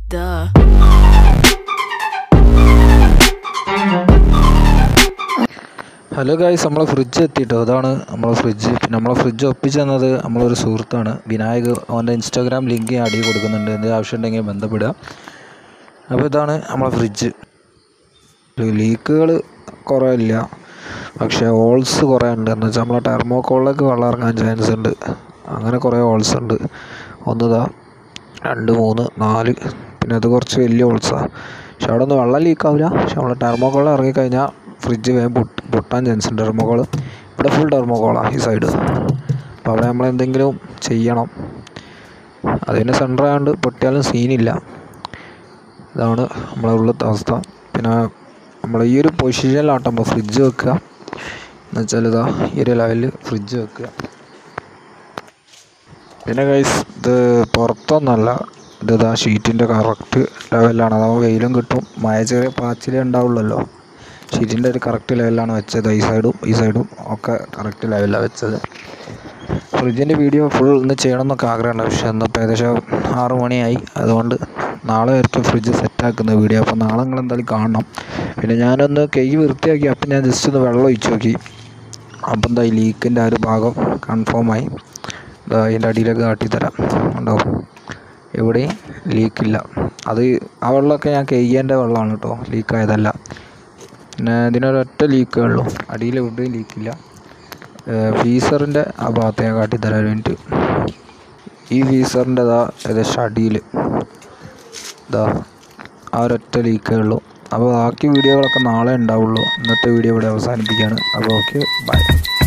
Duh. Hello guys നമ്മളെ fridge എത്തിയിട്ടോ അതാണ് നമ്മളെ ഫ്രിഡ്ജ് പിന്നെ നമ്മളെ ഫ്രിഡ്ജ് ഒപ്പിച്ച് തന്നത് നമ്മളൊരു സുഹൃത്താണ് വിനായക് അവൻ്റെ ഇൻസ്റ്റാഗ്രാം ലിങ്ക് ഞാൻ അടിയിൽ കൊടുക്കുന്നുണ്ട് എന്തെങ്കിലും ആവശ്യമുണ്ടെങ്കിൽ ബന്ധപ്പെടുക അപ്പോൾ ഇതാണ് നമ്മളെ ഫ്രിഡ്ജ് ലീക്കുകൾ കുറേ ഇല്ല പക്ഷേ ഹോൾസ് കുറേ ഉണ്ട് എന്ന് വെച്ചാൽ നമ്മളെ ടെർമോക്കോളിലേക്ക് വെള്ളം ഇറങ്ങാൻ ചാൻസ് ഉണ്ട് അങ്ങനെ കുറേ ഹോൾസ് ഉണ്ട് ഒന്നതാ രണ്ട് മൂന്ന് നാല് പിന്നെ അത് കുറച്ച് വലിയ ഹോൾസാണ് പക്ഷെ അവിടെ ഒന്നും വെള്ളം ലീക്കാവില്ല പക്ഷെ നമ്മൾ ടെർമോക്കോൾ ഇറങ്ങിക്കഴിഞ്ഞാൽ ഫ്രിഡ്ജ് വേഗം പൊട്ട് പൊട്ടാൻ ചാൻസ് ഉണ്ട് ടെർമോക്കോൾ ഇവിടെ ഫുൾ ടെർമോക്കോളാണ് ഈ സൈഡ് അപ്പോൾ അവിടെ നമ്മൾ എന്തെങ്കിലും ചെയ്യണം അതിന് സെൻറ്റർ ആയതുകൊണ്ട് പൊട്ടിയാലും സീനില്ല ഇതാണ് നമ്മളെ ഉള്ളത്തെ അവസ്ഥ പിന്നെ നമ്മൾ ഈ ഒരു പൊസിഷനിലാട്ടുമ്പോൾ ഫ്രിഡ്ജ് വെക്കുക എന്ന് വെച്ചാൽ ഇതാ ഈ ഒരു ലെവലിൽ ഫ്രിഡ്ജ് വെക്കുക പിന്നെ കൈസ് ഇത് പുറത്തൊന്നല്ല ഇത് ഇതാ ഷീറ്റിൻ്റെ കറക്റ്റ് ലെവലിലാണ് അതാവുമ്പോൾ വെയിലും കിട്ടും മഴ ചെറിയ പാച്ചിലേ ഉണ്ടാവുള്ളല്ലോ ഷീറ്റിൻ്റെ ഒരു കറക്റ്റ് ലെവലിലാണ് വെച്ചത് ഈ സൈഡും ഈ സൈഡും ഒക്കെ കറക്റ്റ് ലെവലിലാണ് വെച്ചത് ഫ്രിഡ്ജിൻ്റെ വീഡിയോ ഫുൾ ഇന്ന് ചെയ്യണം എന്നൊക്കെ ആഗ്രഹമുണ്ട് പക്ഷേ ഇന്നിപ്പോൾ ഏകദേശം ആറ് മണിയായി അതുകൊണ്ട് നാളെ ആയിരിക്കും ഫ്രിഡ്ജ് സെറ്റാക്കുന്ന വീഡിയോ അപ്പോൾ നാളെ നിങ്ങൾ എന്തായാലും കാണണം പിന്നെ ഞാനൊന്ന് കൈ വൃത്തിയാക്കി അപ്പം ഞാൻ ജസ്റ്റ് ഒന്ന് വെള്ളം ഒഴിച്ച് നോക്കി അപ്പം എന്താ ഈ ലീക്കിൻ്റെ ആ ഒരു ഭാഗം കൺഫേമായി ഇതാ അതിൻ്റെ അടിയിലേക്ക് കാട്ടിത്തരാം ഉണ്ടാവും എവിടെയും ലീക്കില്ല അത് ആ വെള്ളമൊക്കെ ഞാൻ കെയ്യേണ്ട വെള്ളമാണ് കേട്ടോ ലീക്കായതല്ല പിന്നെ ഇതിനൊരൊറ്റ ലീക്കേ ഉള്ളൂ അടിയിൽ എവിടെയും ലീക്കില്ല ഫീസറിൻ്റെ ആ ഭാഗത്ത് ഞാൻ കാട്ടിത്തരാൻ വേണ്ടിയിട്ട് ഈ ഫീസറിൻ്റെ ഇതാ ഏകദേശം അടിയിൽ ഇതാ ആ ഒരൊറ്റ ലീക്കേ ഉള്ളൂ അപ്പോൾ ബാക്കി വീഡിയോകളൊക്കെ നാളെ ഉണ്ടാവുള്ളൂ ഇന്നത്തെ വീഡിയോ ഇവിടെ അവസാനിപ്പിക്കുകയാണ് അപ്പോൾ ഓക്കെ ബൈ